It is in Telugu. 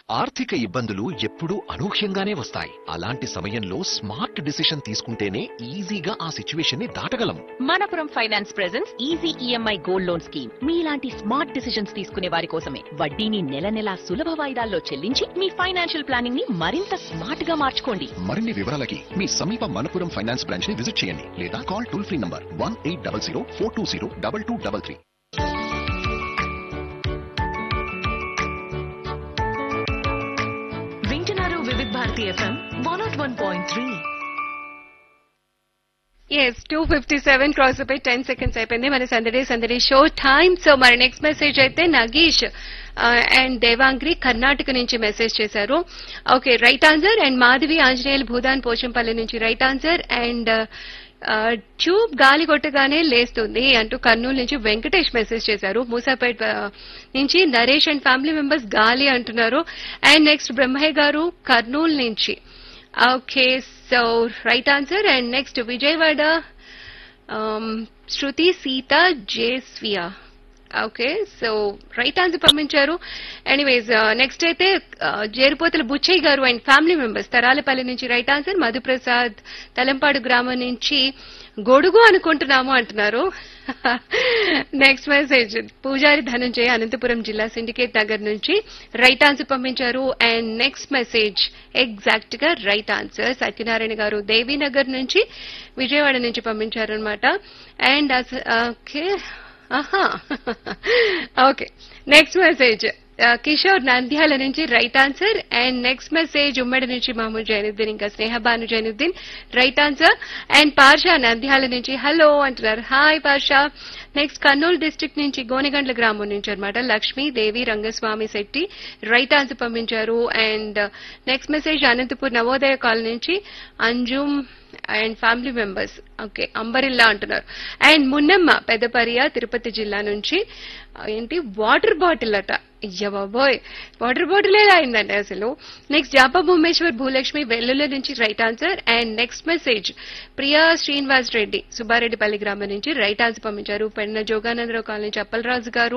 ఆర్థిక ఇబ్బందులు ఎప్పుడూ అనూహ్యంగానే వస్తాయి అలాంటి సమయంలో స్మార్ట్ డిసిషన్ తీసుకుంటేనే ఈజీగా ఆ సిచ్యువేషన్ ని దాటగలం Manappuram finance presence easy EMI gold loan scheme మీలాంటి స్మార్ట్ డిసిషన్స్ తీసుకునే వారి కోసమే వడ్డీని నెల నెలా సులభ వాయిదాల్లో చెల్లించి మీ ఫైనాన్షియల్ ప్లానింగ్ ని మరింత స్మార్ట్ గా మార్చుకోండి మరిన్ని వివరాలకి మీ సమీప మనపురం ఫైనాన్స్ బ్రాంచ్ ని విజిట్ చేయండి లేదా call toll free number one eight double zero four two zero double two double three వింటున్నారు Vividh Bharati FM one not one point three yes two fifty seven cross అయిపోయి టెన్ సెకండ్స్ అయిపోయింది మన Sandadi Sandadi show time so మరి నెక్స్ట్ మెసేజ్ అయితే నగీష్ అండ్ దేవాంగ్రి కర్ణాటక నుంచి మెసేజ్ చేశారు okay right answer and Madhavi Anjaneyulu Bhoodan Pochampally నుంచి రైట్ ఆన్సర్ అండ్ ట్యూబ్ గాలి కొట్టగానే లేస్తుంది అంటూ కర్నూలు నుంచి వెంకటేష్ మెసేజ్ చేశారు మూసాపేట్ ఆ, నుంచి నరేష్ అండ్ ఫ్యామిలీ మెంబర్స్ గాలి అంటున్నారు అండ్ నెక్స్ట్ బ్రహ్మయ్య గారు కర్నూలు నుంచి okay so right answer and next Vijayawada Shruti Sita జేస్వియా ఓకే సో రైట్ ఆన్సర్ పంపించారు ఎనీవేస్ నెక్స్ట్ అయితే uh, జేరుపోతుల బుచ్చయ్య గారు అండ్ ఫ్యామిలీ మెంబర్స్ తరాలపల్లి నుంచి రైట్ ఆన్సర్ మధుప్రసాద్ తలంపాడు గ్రామం నుంచి గొడుగు అనుకుంటున్నాము అంటున్నారు నెక్స్ట్ మెసేజ్ పూజారి ధనంజయ అనంతపురం జిల్లా సిండికేట్ నగర్ నుంచి రైట్ ఆన్సర్ పంపించారు అండ్ నెక్స్ట్ మెసేజ్ ఎగ్జాక్ట్ గా రైట్ ఆన్సర్ సత్యనారాయణ గారు దేవీనగర్ నుంచి విజయవాడ నుంచి పంపించారు అనమాట అండ్ ఓకే ఆహా okay next message Kishore Nandyal నుంచి right answer and next message ఉమ్మడి నుంచి మహమూద్ జైనుద్దీన్ ఇంకా Snehabanu Zainuddin right answer and Parsha Nandyal నుంచి హలో అంటున్నారు hi Parsha next Kurnool district నుంచి గోనెగండ్ల గ్రామం నుంచి అనమాట లక్ష్మీ దేవి రంగస్వామి శెట్టి రైట్ ఆన్సర్ పంపించారు and next message Anantapur Navodaya colony నుంచి Anjum and family members okay umbrella అంటున్నారు అండ్ మున్నమ్మ పెద్దపరియ తిరుపతి జిల్లా నుంచి ఆ, ఏంటి వాటర్ బాటిల్ అట అయ్య బాబోయ్ వాటర్ బాటిల్ ఎలా అయిందండి అసలు నెక్స్ట్ జాపా భూమేశ్వర్ భూలక్ష్మి వెల్లుల నుంచి right answer and next message Priya Srinivas Reddy Subbareddipalli గ్రామం నుంచి రైట్ ఆన్సర్ పంపించారు పెన్న జోగానందరావు కాలనీ నుంచి అప్పలరాజు గారు